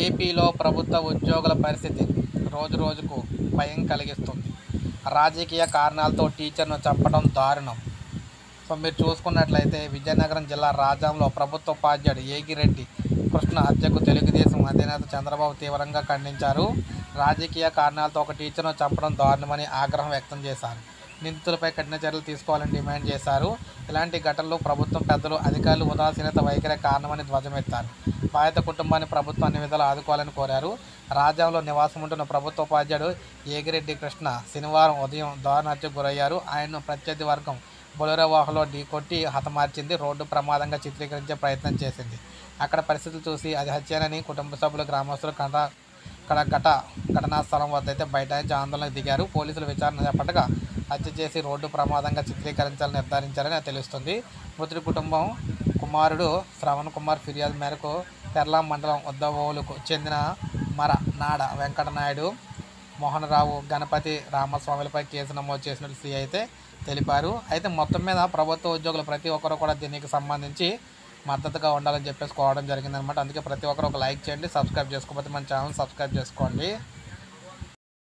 ఏపీలో ప్రభుత్వ ఉద్యోగుల పరిస్థితి రోజు రోజుకు భయం కలిగిస్తుంది రాజకీయ కారణాలతో టీచర్ను చంపడం దారుణం సో మీరు చూసుకున్నట్లయితే విజయనగరం జిల్లా రాజాంలో ప్రభుత్వ ఉపాధ్యాయుడు ఏగిరెడ్డి కృష్ణ హత్యకు తెలుగుదేశం అధినేత చంద్రబాబు తీవ్రంగా ఖండించారు రాజకీయ కారణాలతో ఒక టీచర్ను చంపడం దారుణమని ఆగ్రహం వ్యక్తం చేశారు నిందితులపై కఠిన చర్యలు తీసుకోవాలని డిమాండ్ చేశారు ఇలాంటి ఘటనలు ప్రభుత్వం పెద్దలు అధికారులు ఉదాసీనత వైఖరి కారణమని ధ్వజమెత్తారు బాధిత కుటుంబాన్ని ప్రభుత్వం అన్ని విధాలు ఆదుకోవాలని కోరారు రాజ్యంలో నివాసం ఉంటున్న ప్రభుత్వ ఉపాధ్యాయుడు ఏగిరెడ్డి కృష్ణ శనివారం ఉదయం దారుణ హత్యకు గురయ్యారు ఆయన్ను ప్రత్యర్థి వర్గం బొలెరో వాహలో ఢీకొట్టి హతమార్చింది రోడ్డు ప్రమాదంగా చిత్రీకరించే ప్రయత్నం చేసింది అక్కడ పరిస్థితులు చూసి అది హత్యనని కుటుంబ సభ్యులు గ్రామస్తులు కట ఇక్కడ ఘట ఘటనా స్థలం వద్ద అయితే బైఠాయించి ఆందోళనకు దిగారు పోలీసులు విచారణ చేపట్టగా హత్య చేసి రోడ్డు ప్రమాదంగా చిత్రీకరించాలని నిర్ధారించారని తెలుస్తుంది మృతుడి కుటుంబం కుమారుడు శ్రవణ్ కుమార్ ఫిర్యాదు మేరకు పెర్లాం మండలం ఉద్దవోలుకు చెందిన మర నాడ వెంకటనాయుడు మోహన్ రావు గణపతి రామస్వామిలపై కేసు నమోదు చేసినట్లు సీ అయితే తెలిపారు అయితే మొత్తం మీద ప్రభుత్వ ఉద్యోగులు ప్రతి ఒక్కరు కూడా దీనికి సంబంధించి మద్దతుగా ఉండాలని చెప్పేసి కోవడం జరిగిందనమాట అందుకే ప్రతి ఒక్కరు ఒక లైక్ చేయండి సబ్స్క్రైబ్ చేసుకోకపోతే మన ఛానల్ సబ్స్క్రైబ్ చేసుకోండి